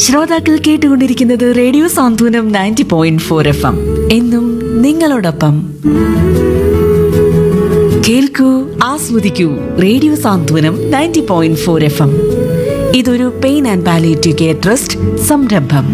ശ്രോതാക്കൾ കേട്ടുകൊണ്ടിരിക്കുന്നത് radio Santhwanam ninety point four F M എന്നും നിങ്ങളോടൊപ്പം കേൾക്കൂ ആസ്വദിക്കൂ radio Santhwanam ninety point four F M ഇതൊരു pain and palliative care trust സംരംഭം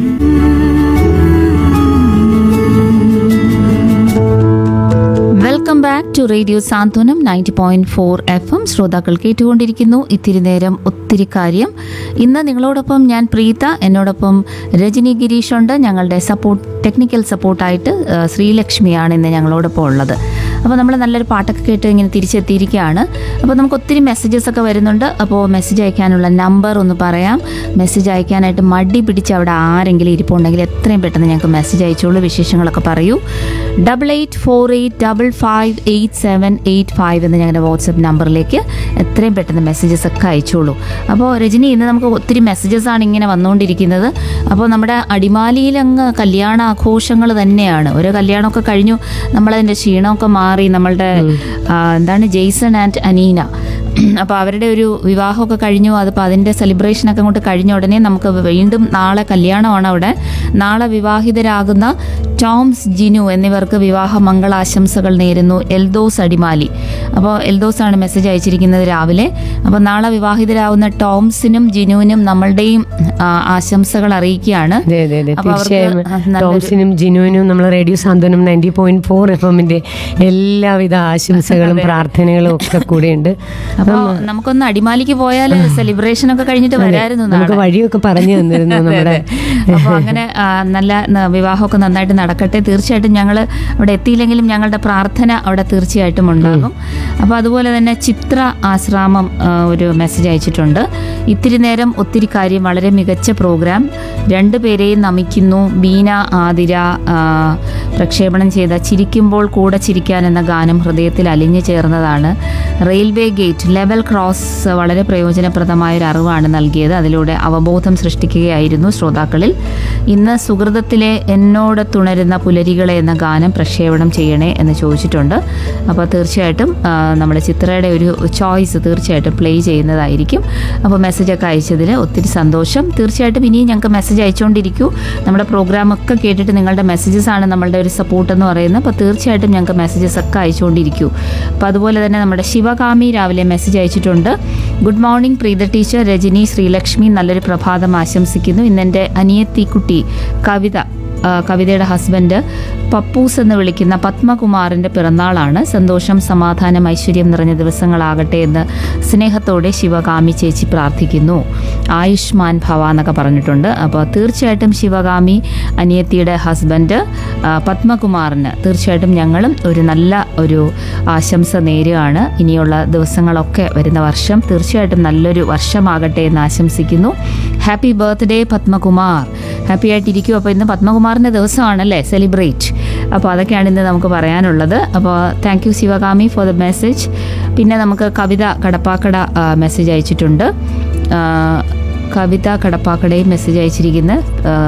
welcome back to radio Santhwanam ninety point four F M ശ്രോതാക്കൾ കേട്ടുകൊണ്ടിരിക്കുന്നു ഇത്തിരി നേരം ഒത്തിരി കാര്യം ഇന്ന് നിങ്ങളോടൊപ്പം ഞാൻ പ്രീത എന്നോടൊപ്പം രജനി ഗിരീഷ് ഉണ്ട് ഞങ്ങളുടെ സപ്പോർട്ട് ടെക്നിക്കൽ സപ്പോർട്ടായിട്ട് ആ, ശ്രീലക്ഷ്മിയാണ് ഇന്ന് ഞങ്ങളോടൊപ്പം ഉള്ളത് അപ്പോൾ നമ്മൾ നല്ലൊരു പാട്ടൊക്കെ കേട്ട് ഇങ്ങനെ തിരിച്ചെത്തിയിരിക്കുകയാണ് അപ്പോൾ നമുക്ക് ഒത്തിരി മെസ്സേജസ് ഒക്കെ വരുന്നുണ്ട് അപ്പോൾ മെസ്സേജ് അയക്കാനുള്ള നമ്പർ ഒന്ന് പറയാം മെസ്സേജ് അയക്കാനായിട്ട് മടി പിടിച്ച് അവിടെ ആരെങ്കിലും ഇരിപ്പുണ്ടെങ്കിൽ എത്രയും പെട്ടെന്ന് ഞങ്ങൾക്ക് മെസ്സേജ് അയച്ചോളൂ വിശേഷങ്ങളൊക്കെ പറയൂ double eight four eight double five eight seven eight five എന്ന ഞങ്ങളുടെ വാട്സപ്പ് നമ്പറിലേക്ക് എത്രയും പെട്ടെന്ന് മെസ്സേജസ് ഒക്കെ അയച്ചോളൂ അപ്പോൾ രജനി ഇന്ന് നമുക്ക് ഒത്തിരി മെസ്സേജസ് ആണ് ഇങ്ങനെ വന്നുകൊണ്ടിരിക്കുന്നത് അപ്പോൾ നമ്മുടെ അടിമാലിയിൽ അങ്ങ് കല്യാണ ആഘോഷങ്ങൾ തന്നെയാണ് ഓരോ കല്യാണമൊക്കെ കഴിഞ്ഞു നമ്മളതിൻ്റെ ക്ഷീണമൊക്കെ മാറി നമ്മളുടെ ആ, എന്താണ് ജെയ്സൺ ആൻഡ് അനീന അപ്പോൾ അവരുടെ ഒരു വിവാഹമൊക്കെ കഴിഞ്ഞു അതിപ്പോൾ അതിൻ്റെ സെലിബ്രേഷനൊക്കെ അങ്ങോട്ട് കഴിഞ്ഞ ഉടനെ നമുക്ക് വീണ്ടും നാളെ കല്യാണമാണ് അവിടെ നാളെ വിവാഹിതരാകുന്ന ടോംസ് ജിനു എന്നിവർക്ക് വിവാഹ മംഗളാശംസകൾ നേരുന്നു എൽദോസ് അടിമാലി അപ്പോൾ എൽദോസ് ആണ് മെസ്സേജ് അയച്ചിരിക്കുന്നത് രാവിലെ അപ്പോൾ നാളെ വിവാഹിതരാകുന്ന ടോംസിനും ജിനുവിനും നമ്മളുടെയും ആ, ആശംസകൾ അറിയിക്കുകയാണ് അതെ അതെ അതെ അപ്പോൾ അവർക്ക് തീർച്ചയായും നല്ലൊരു- ടോംസിനും ജിനുവിനും നമ്മൾ radio Santhwanam ninety point four F എമ്മിന്റെ എല്ലാവിധ ആശംസകളും പ്രാർത്ഥനകളും ഒക്കെ കൂടെയുണ്ട് അപ്പോൾ നമുക്കൊന്ന് അടിമാലിക്ക് പോയാൽ സെലിബ്രേഷൻ ഒക്കെ കഴിഞ്ഞിട്ട് വരായിരുന്നു നമുക്ക് നാളെ വഴിയൊക്കെ പറഞ്ഞു തന്നിരുന്നു നമ്മുടെ അപ്പോൾ അങ്ങനെ ആ, നല്ല ന- വിവാഹമൊക്കെ നന്നായിട്ട് നടക്കട്ടെ തീർച്ചയായിട്ടും ഞങ്ങൾ അവിടെ എത്തിയില്ലെങ്കിലും ഞങ്ങളുടെ പ്രാർത്ഥന അവിടെ തീർച്ചയായിട്ടും ഉണ്ടാകും അപ്പോൾ അതുപോലെ തന്നെ ചിത്ര ആശ്രാമം ആ, ഒരു മെസ്സേജ് അയച്ചിട്ടുണ്ട് ഇത്തിരി നേരം ഒത്തിരി കാര്യം വളരെ മികച്ച പ്രോഗ്രാം രണ്ടുപേരെയും നമിക്കുന്നു ബീന ആതിര ആ, പ്രക്ഷേപണം ചെയ്ത ചിരിക്കുമ്പോൾ കൂടെ ചിരിക്കാൻ എന്ന ഗാനം ഹൃദയത്തിൽ അലിഞ്ഞു ചേർന്നതാണ് റെയിൽവേ ഗേറ്റ് ലെവൽ ക്രോസ് വളരെ പ്രയോജനപ്രദമായ ഒരു അറിവാണ് നൽകിയത് അതിലൂടെ അവബോധം സൃഷ്ടിക്കുകയായിരുന്നു ശ്രോതാക്കളിൽ ഇന്ന് സുഹൃതത്തിലെ എന്നോട് തുണരുന്ന പുലരികളെ എന്ന ഗാനം പ്രക്ഷേപണം ചെയ്യണേ എന്ന് ചോദിച്ചിട്ടുണ്ട് അപ്പോൾ തീർച്ചയായിട്ടും ആ, നമ്മുടെ ചിത്രയുടെ ഒരു ചോയ്സ് തീർച്ചയായിട്ടും പ്ലേ ചെയ്യുന്നതായിരിക്കും അപ്പോൾ മെസ്സേജൊക്കെ അയച്ചതിൽ ഒത്തിരി സന്തോഷം തീർച്ചയായിട്ടും ഇനിയും ഞങ്ങൾക്ക് മെസ്സേജ് അയച്ചുകൊണ്ടിരിക്കൂ നമ്മുടെ പ്രോഗ്രാമൊക്കെ കേട്ടിട്ട് നിങ്ങളുടെ മെസ്സേജസ് ആണ് നമ്മളുടെ ഒരു സപ്പോർട്ട് എന്ന് പറയുന്നത് അപ്പോൾ തീർച്ചയായിട്ടും ഞങ്ങൾക്ക് മെസ്സേജസ് ഒക്കെ അയച്ചുകൊണ്ടിരിക്കൂ അപ്പോൾ അതുപോലെ തന്നെ നമ്മുടെ ശിവകാമി രാവിലെ മെസ്സേജ് അയച്ചിട്ടുണ്ട് good morning Preetha teacher Rajani Sreelakshmi നല്ലൊരു പ്രഭാതം ആശംസിക്കുന്നു ഇന്നെൻ്റെ അനിയത്തിക്കുട്ടി കവിത ആ, കവിതയുടെ ഹസ്ബൻഡ് പപ്പൂസ് എന്ന് വിളിക്കുന്ന പത്മകുമാറിൻ്റെ പിറന്നാളാണ് സന്തോഷം സമാധാനം ഐശ്വര്യം നിറഞ്ഞ ദിവസങ്ങളാകട്ടെ എന്ന് സ്നേഹത്തോടെ ശിവകാമി ചേച്ചി പ്രാർത്ഥിക്കുന്നു ആയുഷ്മാൻ ഭവ എന്നൊക്കെ പറഞ്ഞിട്ടുണ്ട് അപ്പോൾ തീർച്ചയായിട്ടും ശിവകാമി അനിയത്തിയുടെ ഹസ്ബൻഡ് ആ, പത്മകുമാറിന് തീർച്ചയായിട്ടും ഞങ്ങളും ഒരു നല്ല ഒരു ആശംസ നേരുകയാണ് ഇനിയുള്ള ദിവസങ്ങളൊക്കെ വരുന്ന വർഷം തീർച്ചയായിട്ടും നല്ലൊരു വർഷമാകട്ടെ എന്ന് ആശംസിക്കുന്നു ഹാപ്പി ബർത്ത്ഡേ പത്മകുമാർ ഹാപ്പി ആയിട്ടിരിക്കും അപ്പോൾ ഇന്ന് പത്മകുമാറിൻ്റെ ദിവസമാണല്ലേ സെലിബ്രേറ്റ് അപ്പോൾ അതൊക്കെയാണ് ഇന്ന് നമുക്ക് പറയാനുള്ളത് അപ്പോൾ thank you Sivakami for the message പിന്നെ നമുക്ക് കവിത കടപ്പാക്കട മെസ്സേജ് അയച്ചിട്ടുണ്ട് ആ, കവിത കടപ്പാക്കടയും മെസ്സേജ് അയച്ചിരിക്കുന്ന ആ,